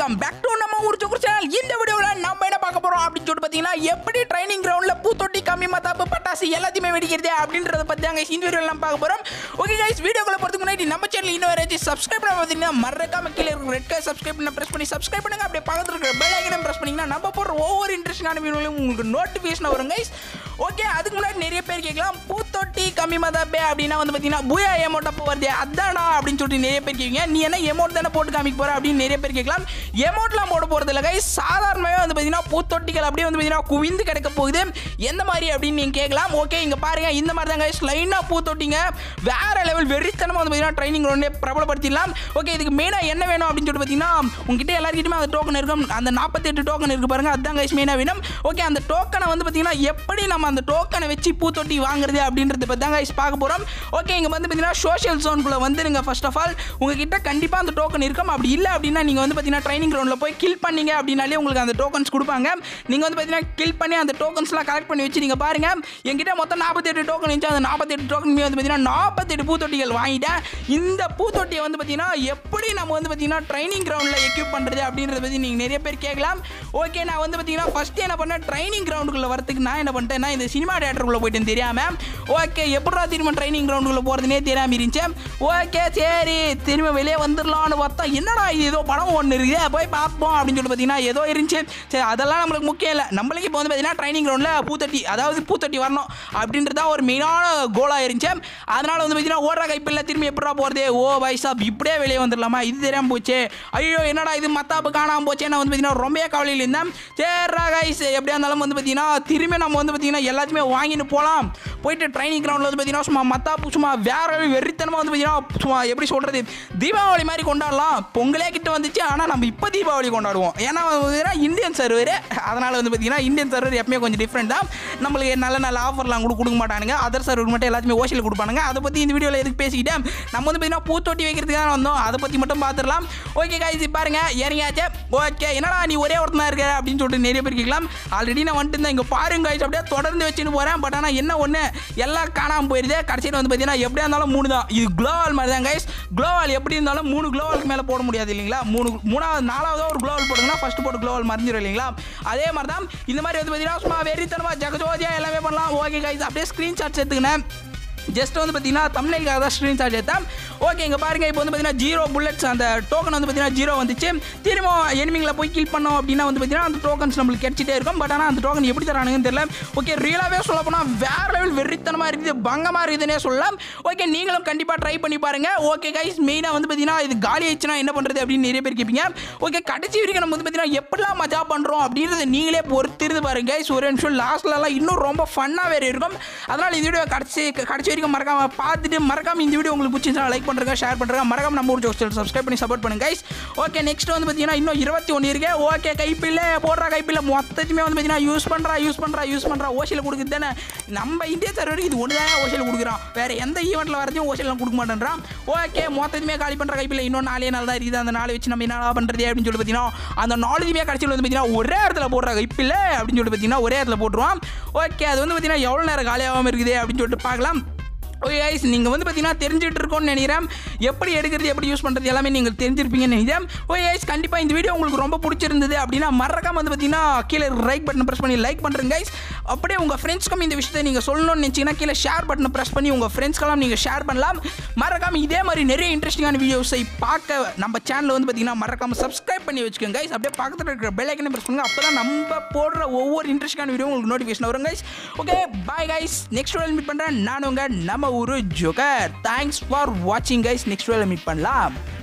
welcome back to நம்ம ஊர் joker channel இந்த வீடியோவில் நம்ம என்ன பார்க்க போறோம் அப்படின்னு சொல்லிட்டு பார்த்தீங்கன்னா எப்படி ட்ரைனிங் கிரவுண்ட்ல பூத்தொட்டி கம்மி மத்தாப்பு பட்டாசு எல்லாத்தையுமே வெடிக்கிறது அப்படின்றத பத்தி தாங்க இந்த வீடியோவில் நம்ம பார்க்க போறோம் ஓகே கைஸ் வீடியோக்குள்ள போறதுக்கு முன்னாடி நம்ம சேனல் இன்னும் வரைக்கும் சப்ஸ்கிரைப் பண்ண பார்த்தீங்கன்னா மறக்காம கீழே இருக்கிற ரெட் கலர் சப்ஸ்கிரைப் பண்ண பிரஸ் பண்ணி சப்ஸ்கிரைப் பண்ணுங்க அப்படியே பக்கத்துல இருக்கிற பெல் ஐக்கனை பிரஸ் பண்ணீங்கன்னா நம்ம போடுற ஒவ்வொரு இன்ட்ரெஸ்டிங்கான வீடியோலையும் உங்களுக்கு நோட்டிஃபிகேஷன் வரும் கைஸ் ஓகே அதுக்கு முன்னாடி நிறைய பேர் கேட்கலாம் பூத்தொட்டி கம்மி மதாப்பே அப்படின்னா வந்து பார்த்தீங்கன்னா பூயா எமௌண்ட் அப்போ வருது அதானா அப்படின்னு சொல்லிட்டு நிறைய பேர் கேட்குங்க நீ என்ன எமௌண்ட் தானே போட்டு காமிக்க போற அப்படின்னு நிறைய பேர் கேட்கலாம் எமௌண்ட்லாம் போட போகிறது இல்லை கைஸ் சாதாரணமாகவே வந்து பார்த்தீங்கன்னா பூத்தொட்டிகள் அப்படியே வந்து பார்த்தீங்கன்னா குவிந்து கிடக்க போகுது எந்த மாதிரி அப்படின்னு நீங்கள் கேட்கலாம் ஓகே இங்கே பாருங்க இந்த மாதிரி தான் கைஸ் லைனாக பூத்தொட்டிங்க வேற லெவல் வெறித்தனமாக வந்து பார்த்தீங்கன்னா ட்ரைனிங் ரவுண்டே பிரபலப்படுத்திடலாம் ஓகே இதுக்கு மெயினாக என்ன வேணும் அப்படின்னு சொல்லிட்டு பார்த்தீங்கன்னா உங்ககிட்ட எல்லாருக்கிட்டையுமே அந்த டோக்கன் இருக்கும் அந்த நாற்பத்தெட்டு டோக்கன் இருக்கு பாருங்க அதுதான் கைஸ் மெயினாக வேணும் ஓகே அந்த டோக்கனை வந்து பார்த்தீங்கன்னா எப்படி நம்ம அந்த டோக்கனை வச்சு பூத்தொட்டி வாங்குறது அப்படின்றத பற்றி தான் கைஸ் பார்க்க போகிறோம் ஓகே இங்கே வந்து பார்த்தீங்கன்னா சோஷியல் ஜோனுக்குள்ளே வந்துருங்க ஃபர்ஸ்ட் ஆஃப் ஆல் உங்ககிட்ட கண்டிப்பாக அந்த டோக்கன் இருக்கும் அப்படி இல்லை அப்படின்னா நீங்கள் வந்து பார்த்தீங்கன்னா ட்ரைனிங் கிரவுண்டில் போய் கில் பண்ணீங்க அப்படின்னாலே உங்களுக்கு அந்த டோக்கன்ஸ் கொடுப்பாங்க நீங்கள் வந்து பார்த்தீங்கன்னா கில் பண்ணி அந்த டோக்கன்ஸ்லாம் கலெக்ட் பண்ணி வச்சு நீங்கள் பாருங்க என்கிட்ட மொத்தம் நாற்பத்தெட்டு டோக்கன் இருந்துச்சு அந்த நாற்பத்தெட்டு டோக்கன் வந்து பார்த்தீங்கன்னா நாற்பத்தெட்டு பூத்தொட்டிகள் வாங்கிட்டேன் இந்த பூத்தொட்டியை வந்து பார்த்தீங்கன்னா எப்படி நம்ம வந்து பார்த்தீங்கன்னா ட்ரைனிங் கிரவுண்டில் எக்யூப் பண்ணுறது அப்படின்றத பற்றி நீங்கள் நிறைய பேர் கேட்கலாம் ஓகே நான் வந்து பார்த்தீங்கன்னா ஃபஸ்ட்டு என்ன பண்ணேன் ட்ரைனிங் கிரவுண்டுக்குள்ளே வரதுக்கு நான் என்ன பண்ணிட்டேன்னா இந்த சினிமா தேட்டருக்குள்ளே போயிட்டேன் தெரியாமல் ஓகே எப்படா திரும்ப ட்ரைனிங் கிரவுண்டுக்குள்ளே போகிறதுனே தெரியாமல் இருந்துச்சு ஓகே சரி திரும்ப வெளியே வந்துடலான்னு பார்த்தா என்னடா இது ஏதோ படம் ஒன்று இருக்குது போய் பார்ப்போம் அப்படின்னு சொல்லி பார்த்தீங்கன்னா ஏதோ இருந்துச்சு சரி அதெல்லாம் நம்மளுக்கு முக்கியம் இல்லை நம்மளுக்கு இப்போ வந்து பார்த்தீங்கன்னா ட்ரைனிங் கிரவுண்டில் பூத்தட்டி அதாவது பூத்தட்டி வரணும் அப்படின்றது தான் ஒரு மெயினான கோலாக இருந்துச்சு அதனால் வந்து பார்த்தீங்கன்னா ஓடுற கைப்பில்ல திரும்பி எப்படா போகிறது ஓ வைசாப் இப்படியே வெளியே வந்துடலாமா இது தெரியாமல் போச்சு ஐயோ என்னடா இது மத்தாப்பு காணாமல் போச்சு நான் வந்து பார்த்தீங்கன்னா ரொம்ப கவலையில் இருந்தேன் சரிடா கைஸ் எப்படியா இருந்தாலும் வந்து பார்த்தீங்கன்னா திரும்பி நம்ம வந்து பார்த்தீங்கன்னா எல்லாத்தையுமே வாங்கிட்டு போகலாம் போயிட்டு ட்ரைனிங் கிரவுண்டில் வந்து பார்த்தீங்கன்னா சும்மா மத்தாப்பு சும்மா வேற வெறித்தனமாக வந்து பார்த்தீங்கன்னா சும்மா எப்படி சொல்கிறது தீபாவளி மாதிரி கொண்டாடலாம் பொங்கலே கிட்ட வந்துச்சு ஆனால் நம்ம இப்போ தீபாவளி கொண்டாடுவோம் ஏன்னா வந்து இந்தியன் சர்வர் அதனால் வந்து பார்த்தீங்கன்னா இந்தியன் சர்வர் எப்பவுமே கொஞ்சம் டிஃப்ரெண்ட் தான் நம்மளுக்கு நல்ல நல்ல ஆஃபர்லாம் கூட கொடுக்க மாட்டானுங்க அதர் சர்வர் மட்டும் எல்லாத்தையுமே ஓசியில் கொடுப்பானுங்க அதை பற்றி இந்த வீடியோவில் எதுக்கு பேசிக்கிட்டேன் நம்ம வந்து பார்த்தீங்கன்னா பூத்தொட்டி வைக்கிறதுக்கு தான் வந்தோம் அதை பற்றி மட்டும் பார்த்துடலாம் ஓகே காய்ச்சி பாருங்க இறங்கியாச்சு ஓகே என்னடா நீ ஒரே ஒருத்தனா இருக்க அப்படின்னு சொல்லிட்டு நிறைய பேர் கேட்கலாம் ஆல்ரெடி நான் வந்துட்டு இருந்தேன் இங்கே பாருங்க காய்ச்சி அப்படியே தொடர்ந்து வச்சுன்னு போகிறேன் பட் ஆனால் என்ன ஒன்று எல்லாம் காணாமல் போயிருது கடைசியில் வந்து பார்த்தீங்கன்னா எப்படியா இருந்தாலும் மூணு தான் இது குளோவால் மாதிரி தான் கைஸ் குளோவால் எப்படி இருந்தாலும் மூணு குளோவாலுக்கு மேலே போட முடியாது இல்லைங்களா மூணு மூணாவது நாலாவது ஒரு குளோவால் போடுங்கன்னா ஃபஸ்ட்டு போட்டு குளோவால் மறைஞ்சிடும் இல்லைங்களா அதே மாதிரி தான் இந்த மாதிரி வந்து பார்த்தீங்கன்னா சும்மா வெறித்தனமாக ஜகஜோதியாக எல்லாமே பண்ணலாம் ஓகே கைஸ் அப்படியே ஸ்க்ரீன்ஷாட்ஸ் எடுத்துக்கினேன் ஜஸ்ட் வந்து பார்த்தீங்கன்னா தமிழ்நாட்டுக்காக தான் ஸ்க்ரீன்ஷாட் எடுத்தேன் ஓகே இங்கே பாருங்க இப்போ வந்து பார்த்தீங்கன்னா ஜீரோ புல்லட்ஸ் அந்த டோக்கன் வந்து பார்த்தீங்கன்னா ஜீரோ வந்துச்சு திரும்ப எனிமிங்களை போய் கில் பண்ணோம் அப்படின்னா வந்து பார்த்தீங்கன்னா அந்த டோக்கன்ஸ் நம்மளுக்கு கிடைச்சிட்டே இருக்கும் பட் ஆனால் அந்த டோக்கன் எப்படி தரானுங்கன்னு தெரியல ஓகே ரியலாகவே சொல்ல போனால் வேற லெவல் வெறித்தனமாக இருக்குது பங்கமாக இருக்குதுன்னே சொல்லலாம் ஓகே நீங்களும் கண்டிப்பாக ட்ரை பண்ணி பாருங்க ஓகே கைஸ் மெயினாக வந்து பார்த்தீங்கன்னா இது காலி ஆயிடுச்சுன்னா என்ன பண்ணுறது அப்படின்னு நிறைய பேர் கேட்பீங்க ஓகே கடைசி வரைக்கும் நம்ம வந்து பார்த்தீங்கன்னா எப்படிலாம் மஜா பண்ணுறோம் அப்படின்றத நீங்களே பொறுத்திருந்து பாருங்க கைஸ் ஒரு நிமிஷம் லாஸ்ட்லலாம் இன்னும் ரொம்ப ஃபன்னாக வேறு இருக்கும் அதனால் இந்த வீடியோ கடைசி கடைசி வரைக்கும் மறக்காம பார்த்துட்டு மறக்காம இந்த வீடியோ உங்களுக்கு பிடிச்சிருந்தா லைக் பண்ணுறங்க ஷேர் பண்ணுறங்க மறக்காம நம்ம ஊர் ஜோக்ஸ் சப்ஸ்கிரைப் பண்ணி சப்போர்ட் பண்ணுங்க கைஸ் ஓகே நெக்ஸ்ட் வந்து பார்த்தீங்கன்னா இன்னும் இருபத்தி ஒன்று இருக்கு ஓகே கைப்பில்ல போடுற கைப்பில்ல மொத்தத்தையுமே வந்து பார்த்தீங்கன்னா யூஸ் பண்ணுறா யூஸ் பண்ணுறா யூஸ் பண்ணுறா ஓசியில் கொடுக்குது தானே நம்ம இந்திய சர்வருக்கு இது ஒன்று தான் ஓசியில் கொடுக்குறான் வேற எந்த ஈவெண்ட்டில் வரதையும் ஓசியில் கொடுக்க மாட்டேன்றான் ஓகே மொத்தத்தையுமே காலி பண்ணுற கைப்பில்ல இன்னும் நாலே நாள் தான் இருக்குது அந்த நாளை வச்சு நம்ம என்ன பண்ணுறது அப்படின்னு சொல்லி பார்த்தீங்கன்னா அந்த நாலுமே கடைசியில் வந்து பார்த்தீங்கன்னா ஒரே இடத்துல போடுற கைப்பில்ல அப்படின்னு சொல்லி பார்த்தீங்கன்னா ஒரே இடத்துல போட்டுருவான் ஓகே அது வந்து பார்த்தீங்கன்னா எவ்வளோ நேரம் காலியாகாமல் இருக்குது அப்படின்னு சொல்லிட்டு பார்க்கலாம் ஓகே கைஸ் நீங்கள் வந்து பார்த்தீங்கன்னா தெரிஞ்சுட்டு இருக்கோன்னு நினைக்கிறேன் எப்படி எடுக்கிறது எப்படி யூஸ் பண்ணுறது எல்லாமே நீங்கள் தெரிஞ்சிருப்பீங்கன்னு நினைக்கிறேன் ஓகே கைஸ் கண்டிப்பாக இந்த வீடியோ உங்களுக்கு ரொம்ப பிடிச்சிருந்தது அப்படின்னா மறக்காம வந்து பார்த்தீங்கன்னா கீழே லைக் பட்டன் ப்ரெஸ் பண்ணி லைக் பண்ணுறேங்க கைஸ் அப்படியே உங்கள் ஃப்ரெண்ட்ஸ்க்கும் இந்த விஷயத்தை நீங்கள் சொல்லணும்னு நினச்சிங்கன்னா கீழே ஷேர் பட்டனை ப்ரெஸ் பண்ணி உங்கள் ஃப்ரெண்ட்ஸ்க்கெல்லாம் நீங்கள் ஷேர் பண்ணலாம் மறக்காம இதே மாதிரி நிறைய இன்ட்ரெஸ்டிங்கான வீடியோஸை பார்க்க நம்ம சேனலில் வந்து பார்த்தீங்கன்னா மறக்காம சப்ஸ்கிரைப் பண்ணி வச்சுக்கோங்க கைஸ் அப்படியே பக்கத்தில் இருக்கிற பெல் ஐக்கனை ப்ரெஸ் பண்ணுங்க அப்போ தான் நம்ம போடுற ஒவ்வொரு இன்ட்ரெஸ்டிங்கான வீடியோ உங்களுக்கு நோட்டிஃபிகேஷன் வரும் guys okay bye guys next video meet பண்ணுறேன் நான் உங்கள் நம்ம ஊரு ஜோக்கர் தேங்க்ஸ் ஃபார் வாட்சிங் கைஸ் நெக்ஸ்ட் வீடியோ மீட் பண்ணலாம்